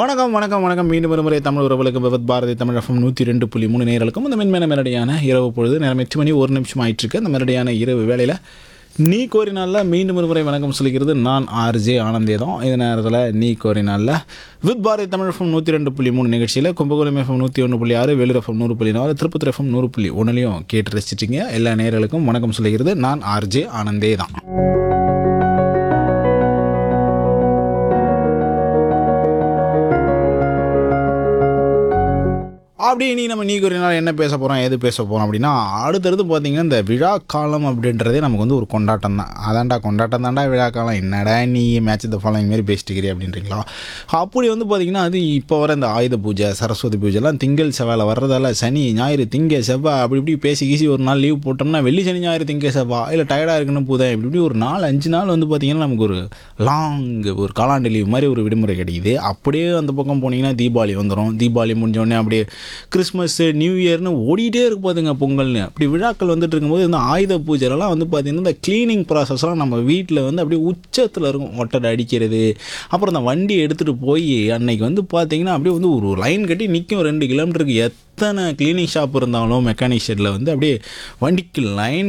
வணக்கம் வணக்கம் வணக்கம் மீண்டும் ஒரு முறை தமிழ் உறவுகளுக்கு விவத் பாரதி தமிழ் எஃப்எம் நூற்றி ரெண்டு புள்ளி மூணு நேர்களுக்கும் இந்த மென்மேன மெலடியான இரவு பொழுது நேரம் எட்டு மணி ஒரு நிமிஷம் ஆயிட்டு இருக்கு அந்த மெலடியான இரவு வேளையில் நீ கோரினாலில் மீண்டும் ஒரு முறை வணக்கம் சொல்லிக்கிறது நான் ஆர்ஜே ஆனந்தே தான் இந்த நேரத்தில் நீ கோரினாலில் வித் பாரதி தமிழ் எஃப்எம் நூற்றி ரெண்டு புள்ளி மூணு நிகழ்ச்சியில் கும்பகோணம் எஃப்எம் நூற்றி ஒன்று புள்ளி ஆறு வேலூர் எஃப்எம் நூறு புள்ளி நாலு திருப்பத்தூர் எஃப்எம் நூறு புள்ளி ஒன்றுலையும் கேட்டு ரசிச்சிட்டிங்க எல்லா நேர்களுக்கும் வணக்கம் சொல்லிக்கிறது நான் ஆர்ஜே ஆனந்தே தான் அப்படி நீ நம்ம நீ ஒரு நாள் என்ன பேச போகிறோம் எது பேச போகிறோம் அப்படின்னா அடுத்தடுத்து பார்த்தீங்கன்னா இந்த விழா காலம் அப்படின்றதே நமக்கு வந்து ஒரு கொண்டாட்டம் தான் அதான்டா கொண்டாட்டம் தான்டா விழா காலம் என்னடா நீ மேட்ச் த ஃபாலோயிங் மாரி பேசிட்டுக்கிறீ அப்படின்றீங்களா அப்படி வந்து பார்த்தீங்கன்னா அது இப்போ வர இந்த ஆயுத பூஜை சரஸ்வதி பூஜைலாம் திங்கள் செவ்வாயில் வர்றதால சனி ஞாயிறு திங்க செவ்வாய் அப்படி இப்படி பேசி கீசி ஒரு நாள் லீவ் போட்டோம்னா வெள்ளி சனி ஞாயிறு திங்க செவ்வாய் இல்லை டயர்டாக இருக்குன்னு போதேன் இப்படி இப்படி ஒரு நாலு அஞ்சு நாள் வந்து பார்த்தீங்கன்னா நமக்கு ஒரு லாங் ஒரு காலாண்டு லீவ் மாதிரி ஒரு விடுமுறை கிடைக்குது அப்படியே அந்த பக்கம் போனீங்கன்னா தீபாவளி வந்துடும் தீபாவளி முடிஞ்ச உடனே அப்படியே கிறிஸ்மஸ் நியூ இயர்னு ஓடிட்டே இருக்கு பாருங்க பொங்கல்னு அப்படி விழாக்கள் வந்துட்டு இருக்கும்போது இந்த ஆயுத பூஜைலாம் வந்து பார்த்திங்கன்னா இந்த க்ளீனிங் ப்ராசஸ்லாம் நம்ம வீட்டில் வந்து அப்படியே உச்சத்தில் இருக்கும் ஒட்டடை அடிக்கிறது அப்புறம் அந்த வண்டி எடுத்துகிட்டு போய் அன்னைக்கு வந்து பார்த்தீங்கன்னா அப்படியே வந்து ஒரு லைன் கட்டி நிற்கும் ரெண்டு கிலோமீட்டருக்கு எத்தனை க்ளீனிங் ஷாப் இருந்தாலும் மெக்கானிக் ஷெட்டில் வந்து அப்படியே வண்டிக்கு லைன்